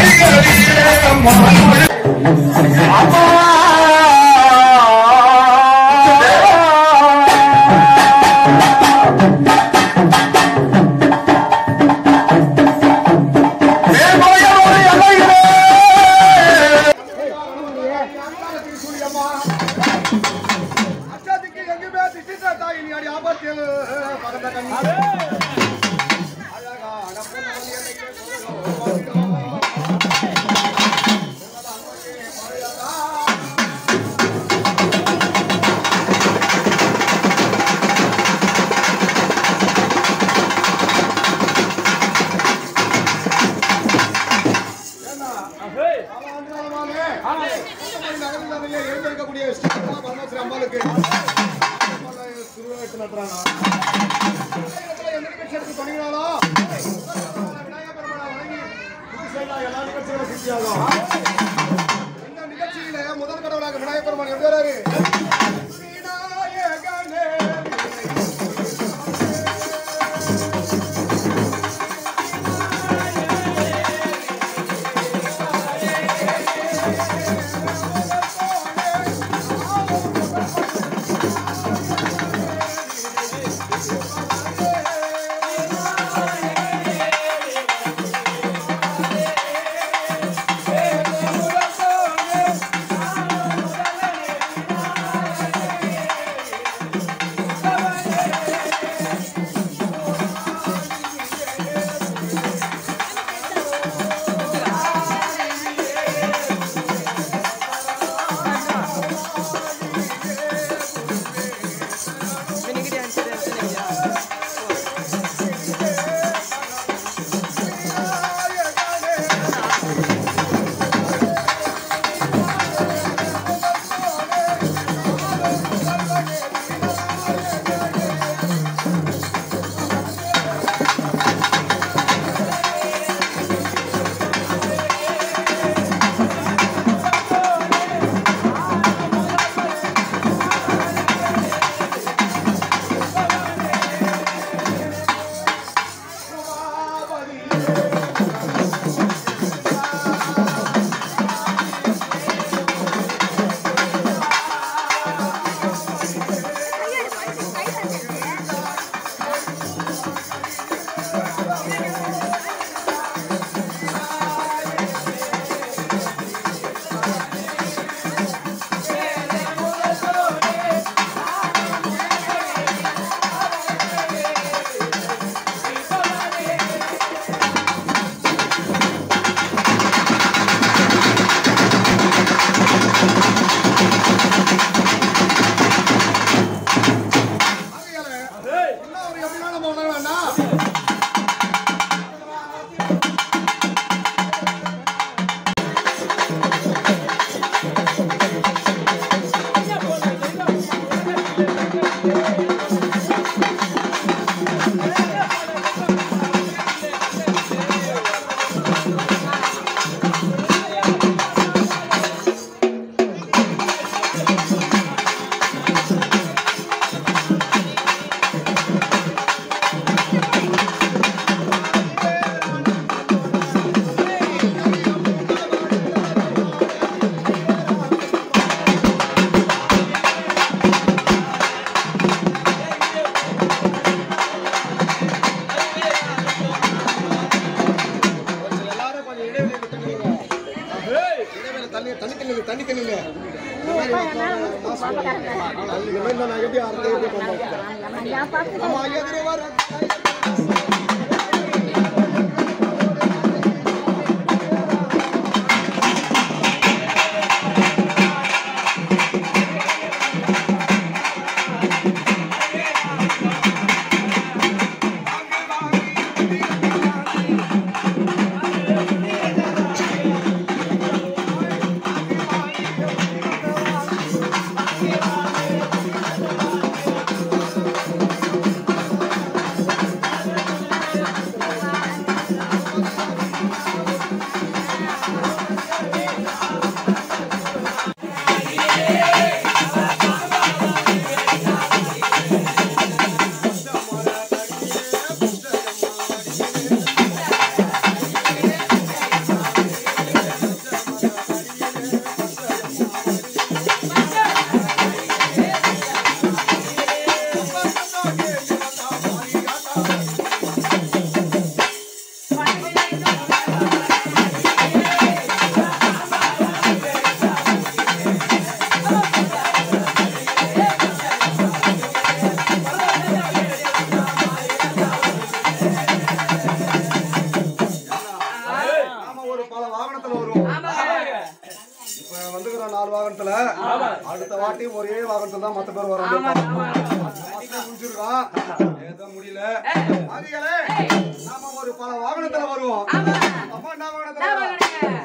அச்சாதிக்கு எங்குமே திட்டிட்ட தாய் நீ அடி ஆபத்தில் பறந்த கண்ணி அழகான பொன்மணி என்னைக்கு சொல்லுகிறோம். நகரிலே எழுந்திருக்கக்கூடிய ஸ்ரீரங்கா பரமேஸ்வரி அம்பாளுக்கு திருவிழா நடத்துறாங்க எந்த நிகழ்ச்சிக்கு பண்ணினாலோ விநாயகர் பெருமாளை வணங்கி புதுசேலா எல்லா நிகழ்ச்சிகளும் சித்தியாகும் இந்த நிகழ்ச்சியில முதல் கடவுளாக விநாயகர் பெருமாள் எழுதுறாரு விநாயகனே ஆகையால, இன்னும் ஒரு எப்படின்னா நம்ம உணர வேண்டாம். எல்லாரும் கொஞ்சம் இடைவெளி விட்டு நில்லுங்க. இடைவெளி தள்ளி தள்ளி நில்லுங்க, தள்ளி நில்லுங்க. இந்த மாதிரி மாஸ்க் போடுங்க. இந்த மாதிரி நான் எப்படி அறுத்து எப்படி பண்ணுவேன்? ஆமா, எதிரே வர. வாகனத்துல வருவோம் ஆமாங்க இப்ப வந்துக்கிற நாலு வாகனத்துல அடுத்த வாட்டி ஒரே வாகனத்துல தான் மத்த பேர் ஆமா வராங்க ஆமா முடிஞ்சிருக்கான் ஏதோ முடியல ஆதிகளே நாம ஒரு பல வாகனத்துல வருவோம் ஆமா அம்மா என்ன வாகனத்துல என்ன வரோம்? வாங்குறீங்க